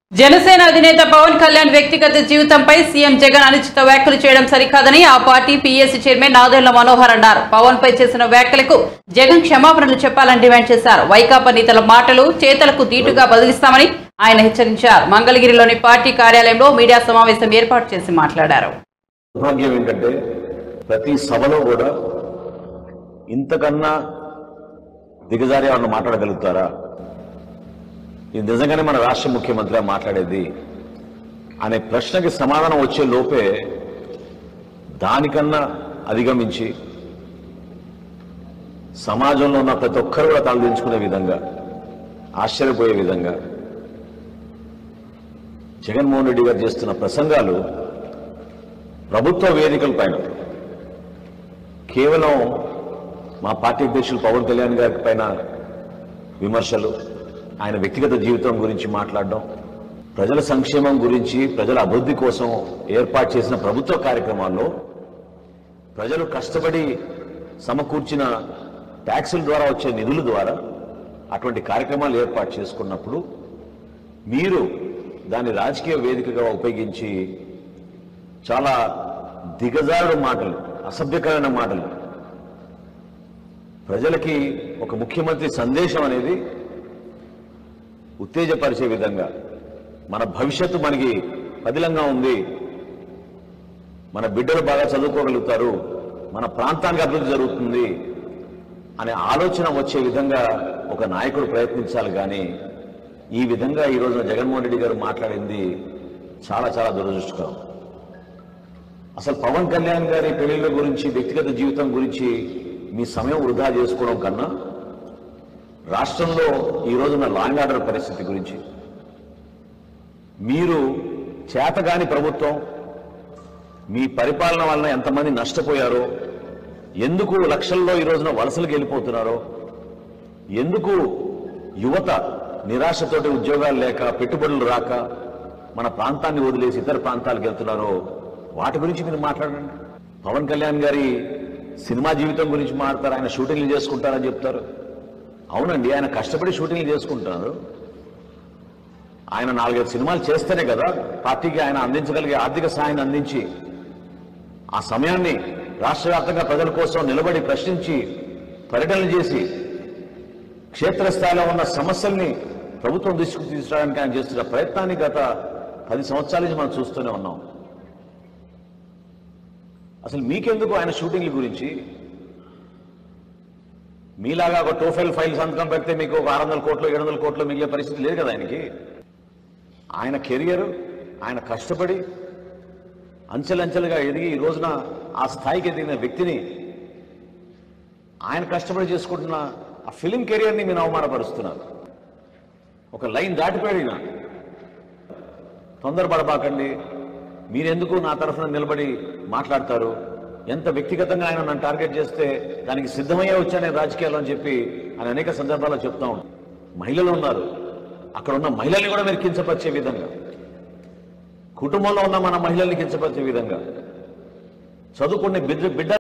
జనసేన అధినేత పవన్ కళ్యాణ్ వ్యక్తిగత జీవితంపై సీఎం జగన్ అనుచిత వ్యాఖ్యలు చేయడం సరికాదని ఆ party PSC chairman Nadendla Manohar అన్నారు పవన్ పై చేసిన వ్యాఖ్యలకు జగన్ క్షమాపణలు చెప్పాలని డిమాండ్ చేశారు వైకాపా నేతల మాటలు చేతలకు దీటుగా బదిలిస్తామని ఆయన హెచ్చరించారు మంగళగిరిలోని పార్టీ కార్యాలయంలో మీడియా సమావేశం ఏర్పాటు చేసి మాట్లాడారు దుర్భాగ్యం ఏంటంటే ప్రతి సభలో కూడా ఇంతకన్నా దిగజారి ఏమన్నా మాట్లాడగలుగుతారా ఇది నిజంగానే మన రాష్ట్ర ముఖ్యమంత్రిగా మాట్లాడేది అనే ప్రశ్నకి సమాధానం వచ్చే లోపే దానికన్నా అధిగమించి సమాజంలో ఉన్న ప్రతి ఒక్కరు కూడా తలదించుకునే విధంగా ఆశ్చర్యపోయే విధంగా జగన్మోహన్ రెడ్డి గారు చేస్తున్న ప్రసంగాలు ప్రభుత్వ వేదికల పైన కేవలం మా పార్టీ అధ్యక్షులు పవన్ కళ్యాణ్ గారి పైన విమర్శలు ఆయన వ్యక్తిగత జీవితం గురించి మాట్లాడడం ప్రజల సంక్షేమం గురించి ప్రజల అభివృద్ధి కోసం ఏర్పాటు చేసిన ప్రభుత్వ కార్యక్రమాల్లో ప్రజలు కష్టపడి సమకూర్చిన ట్యాక్సుల ద్వారా వచ్చే నిధుల ద్వారా అటువంటి కార్యక్రమాలు ఏర్పాటు చేసుకున్నప్పుడు మీరు దాన్ని రాజకీయ వేదికగా ఉపయోగించి చాలా దిగజారుడు మాటలు అసభ్యకరమైన మాటలు ప్రజలకి ఒక ముఖ్యమంత్రి సందేశం అనేది ఉత్తేజపరిచే విధంగా మన భవిష్యత్తు మనకి పదిలంగా ఉంది మన బిడ్డలు బాగా చదువుకోగలుగుతారు మన ప్రాంతానికి అభివృద్ధి జరుగుతుంది అనే ఆలోచన వచ్చే విధంగా ఒక నాయకుడు ప్రయత్నించాలి కానీ ఈ విధంగా ఈ రోజున జగన్మోహన్ రెడ్డి గారు మాట్లాడింది చాలా చాలా దురదృష్టకరం అసలు పవన్ కళ్యాణ్ గారి పెళ్లిళ్ళ గురించి వ్యక్తిగత జీవితం గురించి మీ సమయం వృధా చేసుకోవడం కన్నా రాష్ట్రంలో ఈ రోజున లా అండ్ ఆర్డర్ పరిస్థితి గురించి మీరు చేతగాని ప్రభుత్వం మీ పరిపాలన వలన ఎంతమంది నష్టపోయారో ఎందుకు లక్షల్లో ఈ రోజున వలసలకు వెళ్ళిపోతున్నారో ఎందుకు యువత నిరాశతోటి ఉద్యోగాలు లేక పెట్టుబడులు రాక మన ప్రాంతాన్ని వదిలేసి ఇతర ప్రాంతాలకు వెళ్తున్నారో వాటి గురించి మీరు మాట్లాడండి పవన్ కళ్యాణ్ గారి సినిమా జీవితం గురించి మాట్లాడతారు ఆయన షూటింగ్లు చేసుకుంటారని చెప్తారు అవునండి ఆయన కష్టపడి షూటింగ్లు చేసుకుంటున్నారు ఆయన నాలుగైదు సినిమాలు చేస్తేనే కదా పార్టీకి ఆయన అందించగలిగే ఆర్థిక సాయాన్ని అందించి ఆ సమయాన్ని రాష్ట్ర వ్యాప్తంగా ప్రజల కోసం నిలబడి ప్రశ్నించి పర్యటనలు చేసి క్షేత్రస్థాయిలో ఉన్న సమస్యల్ని ప్రభుత్వం దృష్టికి తీసుకురావడానికి ఆయన చేస్తున్న ప్రయత్నాన్ని గత పది సంవత్సరాల నుంచి మనం చూస్తూనే ఉన్నాం అసలు మీకెందుకు ఆయన షూటింగ్ల గురించి మీలాగా ఒక టోఫెల్ ఫైల్ సంతకం పెడితే మీకు ఒక ఆరు వందల కోట్లు ఏడు వందల కోట్లు మిగిలే పరిస్థితి లేదు కదా ఆయనకి ఆయన కెరియర్ ఆయన కష్టపడి అంచెలంచెలుగా ఎదిగి ఈ రోజున ఆ స్థాయికి ఎదిగిన వ్యక్తిని ఆయన కష్టపడి చేసుకుంటున్న ఆ ఫిలిం కెరియర్ని మీరు అవమానపరుస్తున్నారు ఒక లైన్ దాటిపోయిన తొందరపడబాకండి మీరెందుకు నా తరఫున నిలబడి మాట్లాడతారు ఎంత వ్యక్తిగతంగా ఆయన నన్ను టార్గెట్ చేస్తే దానికి సిద్ధమయ్యే వచ్చానే రాజకీయాలు అని చెప్పి ఆయన అనేక సందర్భాల్లో చెప్తా ఉంటాం మహిళలు ఉన్నారు అక్కడ ఉన్న మహిళల్ని కూడా మీరు కించపరిచే విధంగా కుటుంబంలో ఉన్న మన మహిళల్ని కించపరిచే విధంగా చదువుకునే బిడ్డ బిడ్డ